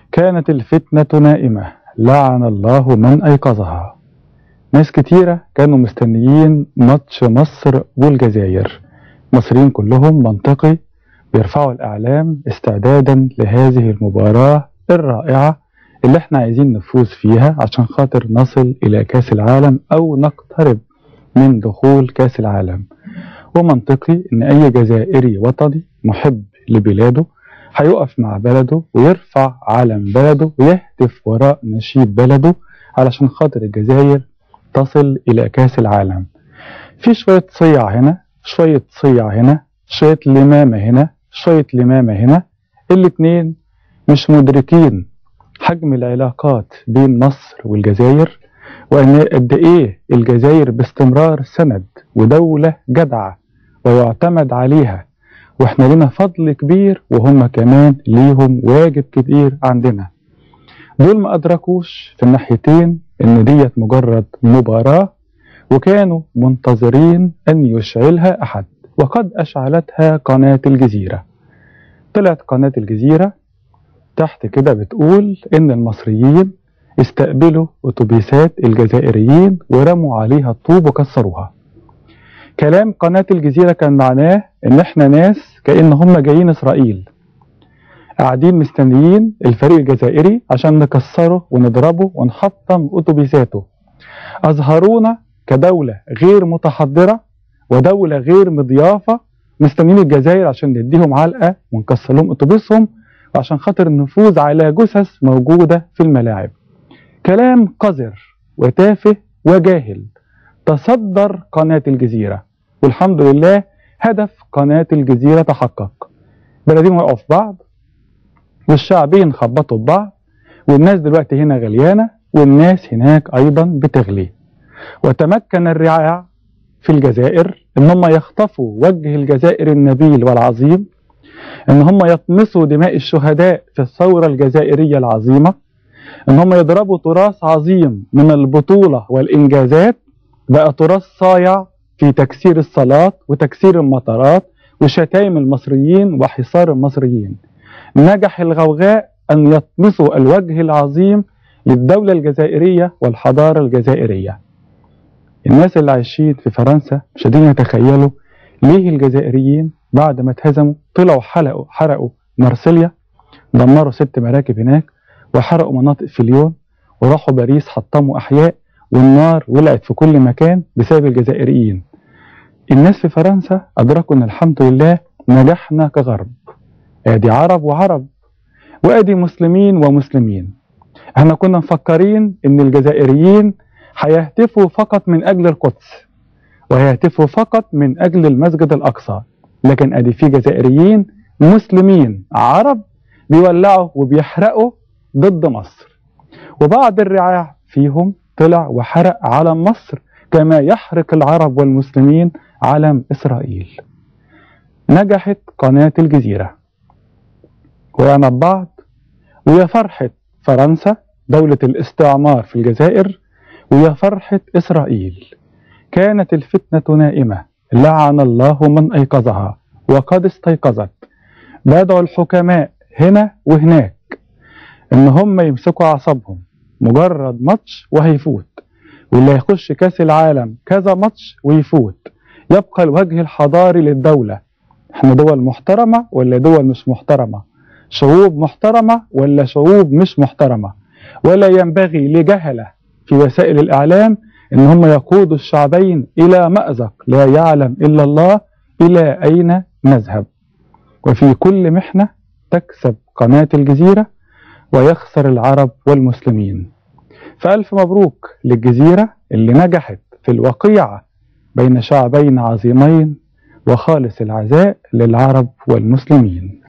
كانت الفتنة نائمة لعن الله من أيقظها ناس كتيرة كانوا مستنيين ماتش مصر والجزائر المصريين كلهم منطقي بيرفعوا الأعلام استعدادا لهذه المباراة الرائعة اللي احنا عايزين نفوز فيها عشان خاطر نصل إلى كأس العالم أو نقترب من دخول كأس العالم ومنطقي إن أي جزائري وطني محب لبلاده هيقف مع بلده ويرفع علم بلده ويهتف وراء نشيد بلده علشان خاطر الجزائر تصل إلى كأس العالم في شوية صيع هنا شوية صيع هنا شوية لمامة هنا شوية لمامة هنا الاتنين مش مدركين حجم العلاقات بين مصر والجزائر وأن قد إيه الجزائر باستمرار سند ودولة جدعة ويعتمد عليها واحنا لنا فضل كبير وهم كمان ليهم واجب كبير عندنا دول ما أدركوش في الناحيتين إن ديت مجرد مباراة وكانوا منتظرين أن يشعلها أحد وقد أشعلتها قناة الجزيرة طلعت قناة الجزيرة تحت كده بتقول إن المصريين استقبلوا أتوبيسات الجزائريين ورموا عليها الطوب وكسروها كلام قناة الجزيرة كان معناه إن إحنا ناس كأن هم جايين إسرائيل قاعدين مستنيين الفريق الجزائري عشان نكسره ونضربه ونحطم أتوبيساته أظهرونا كدولة غير متحضرة ودولة غير مضيافة مستنيين الجزائر عشان نديهم علقة ونكسر لهم أتوبيسهم وعشان خاطر نفوز على جثث موجودة في الملاعب كلام قذر وتافه وجاهل تصدر قناة الجزيرة والحمد لله هدف قناة الجزيرة تحقق بلدين وقعوا في بعض والشعبين خبطوا ببعض والناس دلوقتي هنا غليانة والناس هناك أيضا بتغلي وتمكن الرعاع في الجزائر ان هم يخطفوا وجه الجزائر النبيل والعظيم ان هم يطمسوا دماء الشهداء في الثورة الجزائرية العظيمة ان هم يضربوا تراث عظيم من البطولة والانجازات بقى تراث صايع في تكسير الصلاة وتكسير المطارات وشتايم المصريين وحصار المصريين نجح الغوغاء أن يطمسوا الوجه العظيم للدولة الجزائرية والحضارة الجزائرية الناس اللي عايشين في فرنسا مش قادرين يتخيلوا ليه الجزائريين بعد ما اتهزموا طلعوا حرقوا حرقوا مارسيليا دمروا ست مراكب هناك وحرقوا مناطق في ليون وراحوا باريس حطموا أحياء والنار ولعت في كل مكان بسبب الجزائريين الناس في فرنسا أدركوا أن الحمد لله نجحنا كغرب ادي عرب وعرب وادي مسلمين ومسلمين احنا كنا مفكرين ان الجزائريين هيهتفوا فقط من اجل القدس وهيهتفوا فقط من اجل المسجد الاقصى لكن ادي في جزائريين مسلمين عرب بيولعوا وبيحرقوا ضد مصر وبعض الرعاع فيهم طلع وحرق علم مصر كما يحرق العرب والمسلمين علم اسرائيل نجحت قناه الجزيره وقعنا ببعض ويا فرحة فرنسا دولة الاستعمار في الجزائر ويا فرحة إسرائيل كانت الفتنة نائمة لعن الله من أيقظها وقد استيقظت بدعوا الحكماء هنا وهناك إن هم يمسكوا أعصابهم مجرد ماتش وهيفوت واللي هيخش كاس العالم كذا ماتش ويفوت يبقى الوجه الحضاري للدولة احنا دول محترمة ولا دول مش محترمة شعوب محترمة ولا شعوب مش محترمة ولا ينبغي لجهلة في وسائل الإعلام إن هم يقودوا الشعبين إلى مأزق لا يعلم إلا الله إلى أين نذهب وفي كل محنة تكسب قناة الجزيرة ويخسر العرب والمسلمين فألف مبروك للجزيرة اللي نجحت في الوقيعة بين شعبين عظيمين وخالص العزاء للعرب والمسلمين